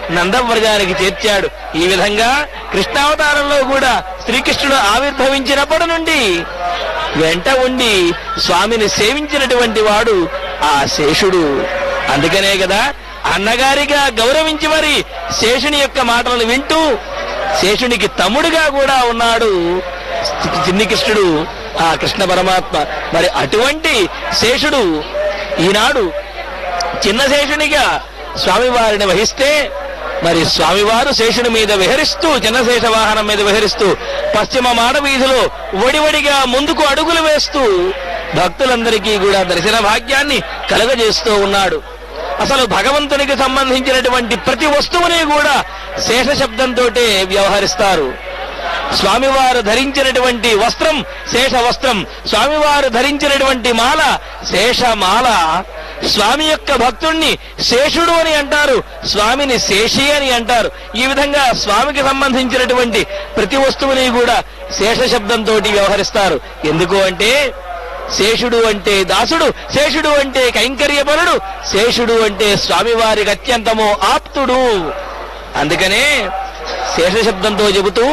నందవ్రజానికి చేర్చాడు ఈ విధంగా కృష్ణావతారంలో కూడా శ్రీకృష్ణుడు ఆవిర్భవించినప్పటి నుండి వెంట ఉండి స్వామిని సేవించినటువంటి వాడు ఆ శేషుడు అందుకనే కదా అన్నగారిగా గౌరవించి మరి శేషుని యొక్క మాటలను వింటూ శేషునికి తమ్ముడుగా కూడా ఉన్నాడు చిన్ని కృష్ణుడు ఆ కృష్ణ పరమాత్మ మరి అటువంటి శేషుడు ఈనాడు చిన్న శేషునిగా స్వామివారిని వహిస్తే మరి స్వామివారు శేషుని మీద విహరిస్తూ చిన్నశేష వాహనం మీద విహరిస్తూ పశ్చిమ మాడ వీధిలో వడివడిగా ముందుకు అడుగులు వేస్తూ భక్తులందరికీ కూడా దర్శన భాగ్యాన్ని కలుగజేస్తూ ఉన్నాడు అసలు భగవంతునికి సంబంధించినటువంటి ప్రతి వస్తువుని కూడా శేష శబ్దంతో వ్యవహరిస్తారు స్వామివారు ధరించినటువంటి వస్త్రం శేష వస్త్రం స్వామివారు ధరించినటువంటి మాల శేషమాల స్వామి యొక్క భక్తుణ్ణి శేషుడు అని అంటారు స్వామిని శేషి అని అంటారు ఈ విధంగా స్వామికి సంబంధించినటువంటి ప్రతి వస్తువుని కూడా శేష శబ్దంతో వ్యవహరిస్తారు ఎందుకు అంటే శేషుడు అంటే దాసుడు శేషుడు అంటే కైంకర్యపరుడు శేషుడు అంటే స్వామివారికి అత్యంతమో ఆప్తుడు అందుకనే శేష శబ్దంతో చెబుతూ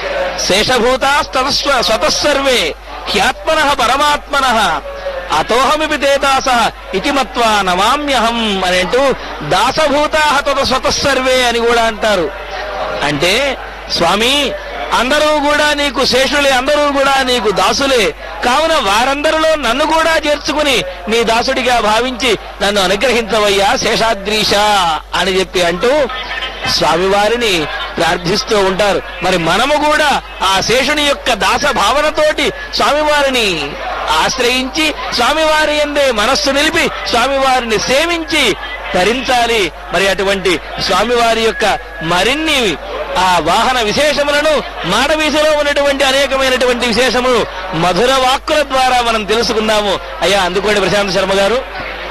శేషభూతాస్తస్వ స్వతస్సర్వే హ్యాత్మన పరమాత్మన అతోహమిపి తే దాస ఇతి మత్వా నమామ్యహం అని అంటూ దాసభూతా తత స్వతస్సర్వే అని కూడా అంటారు అంటే స్వామి అందరూ కూడా నీకు శేషులే అందరూ కూడా నీకు దాసులే కావున వారందరిలో నన్ను కూడా చేర్చుకుని నీ దాసుడిగా భావించి నన్ను అనుగ్రహించవయ్యా శేషాద్రీష అని చెప్పి అంటూ స్వామివారిని ప్రార్థిస్తూ ఉంటారు మరి మనము కూడా ఆ శేషుని యొక్క దాస భావనతోటి స్వామివారిని ఆశ్రయించి స్వామివారి ఎందే మనస్సు నిలిపి స్వామివారిని సేవించి తరించాలి మరి అటువంటి స్వామివారి యొక్క మరిన్ని ఆ వాహన విశేషములను మాడవీధిలో ఉన్నటువంటి అనేకమైనటువంటి విశేషములు మధుర వాక్కుల ద్వారా మనం తెలుసుకుందాము అయ్యా అందుకోండి ప్రశాంత్ శర్మ గారు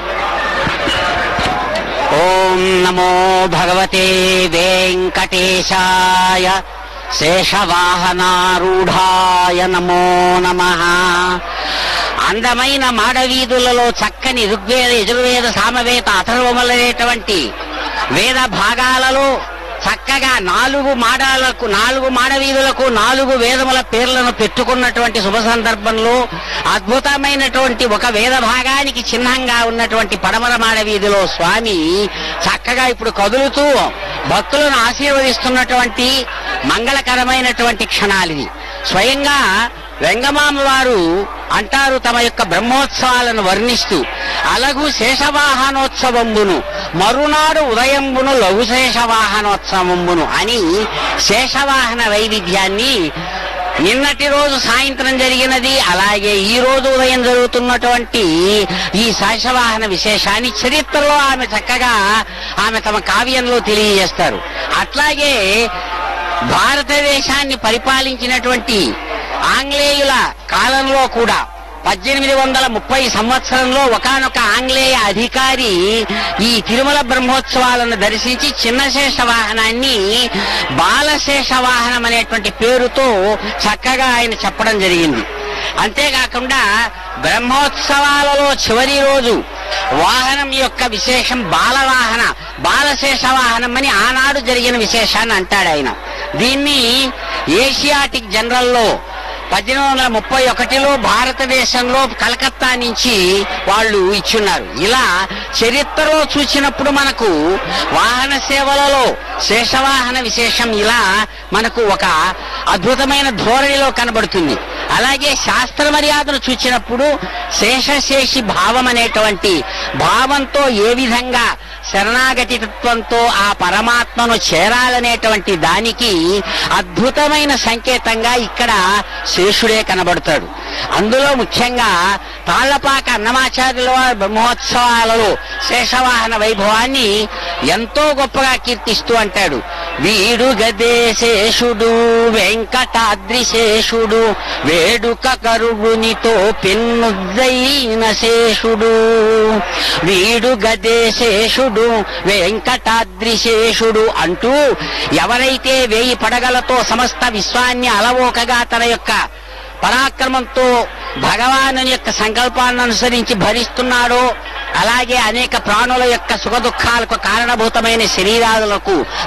ఓం నమో భగవతే వెంకటేశాయ శేషవాహనారూఢాయ నమో నమ అందమైన మాడవీధులలో చక్కని ఋగ్వేద యజుర్వేద సామవేద అథర్వములనేటువంటి వేద భాగాలలో చక్కగా నాలుగు మాడాలకు నాలుగు మాడవీధులకు నాలుగు వేదముల పేర్లను పెట్టుకున్నటువంటి శుభ సందర్భంలో అద్భుతమైనటువంటి ఒక వేద భాగానికి చిహ్నంగా ఉన్నటువంటి పడమర మాడవీధిలో స్వామి చక్కగా ఇప్పుడు కదులుతూ భక్తులను ఆశీర్వదిస్తున్నటువంటి మంగళకరమైనటువంటి క్షణాలిది స్వయంగా వెంగమామ వారు అంటారు తమ యొక్క బ్రహ్మోత్సవాలను వర్ణిస్తూ అలగు శేషవాహనోత్సవంబును మరునాడు ఉదయంబును లఘు శేషవాహనోత్సవంబును అని శేషవాహన వైవిధ్యాన్ని నిన్నటి రోజు సాయంత్రం జరిగినది అలాగే ఈ రోజు ఉదయం జరుగుతున్నటువంటి ఈ శేషవాహన విశేషాన్ని చరిత్రలో ఆమె చక్కగా ఆమె తమ కావ్యంలో తెలియజేస్తారు అట్లాగే భారతదేశాన్ని పరిపాలించినటువంటి ఆంగ్లేయుల కాలంలో కూడా పద్దెనిమిది వందల ముప్పై సంవత్సరంలో ఒకనొక ఆంగ్లేయ అధికారి ఈ తిరుమల బ్రహ్మోత్సవాలను దర్శించి చిన్నశేష వాహనాన్ని బాలశేష వాహనం అనేటువంటి పేరుతో చక్కగా ఆయన చెప్పడం జరిగింది అంతేకాకుండా బ్రహ్మోత్సవాలలో చివరి రోజు వాహనం యొక్క విశేషం బాలవాహన బాలశేష వాహనం అని ఆనాడు జరిగిన విశేషాన్ని అంటాడు ఆయన దీన్ని ఏషియాటిక్ జనరల్లో పద్దెనిమిది వందల ముప్పై ఒకటిలో భారతదేశంలో కలకత్తా నుంచి వాళ్ళు ఇచ్చున్నారు ఇలా చరిత్రలో చూసినప్పుడు మనకు వాహన సేవలలో శేషవాహన విశేషం ఇలా మనకు ఒక అద్భుతమైన ధోరణిలో కనబడుతుంది అలాగే శాస్త్ర మర్యాదను చూచినప్పుడు శేషశేషి భావం అనేటువంటి భావంతో ఏ విధంగా శరణాగతి తత్వంతో ఆ పరమాత్మను చేరాలనేటువంటి దానికి అద్భుతమైన సంకేతంగా ఇక్కడ శేషుడే కనబడతాడు అందులో ముఖ్యంగా తాళ్లపాక అన్నమాచార్యుల వారి బ్రహ్మోత్సవాలలో శేషవాహన వైభవాన్ని ఎంతో గొప్పగా కీర్తిస్తూ అంటాడు వీడు గదే శేషుడు వెంకటాద్రి శేషుడు వేడుక కరుడునితో పెన్నుద్దైన శేషుడు వీడు గదే శేషుడు వెంకటాద్రి శేషుడు అంటూ ఎవరైతే వేయి పడగలతో సమస్త విశ్వాన్ని అలవోకగా తన యొక్క పరాక్రమంతో భగవాను యొక్క సంకల్పాన్ని అనుసరించి భరిస్తున్నాడో అలాగే అనేక ప్రాణుల యొక్క సుఖ దుఃఖాలకు కారణభూతమైన శరీరాలకు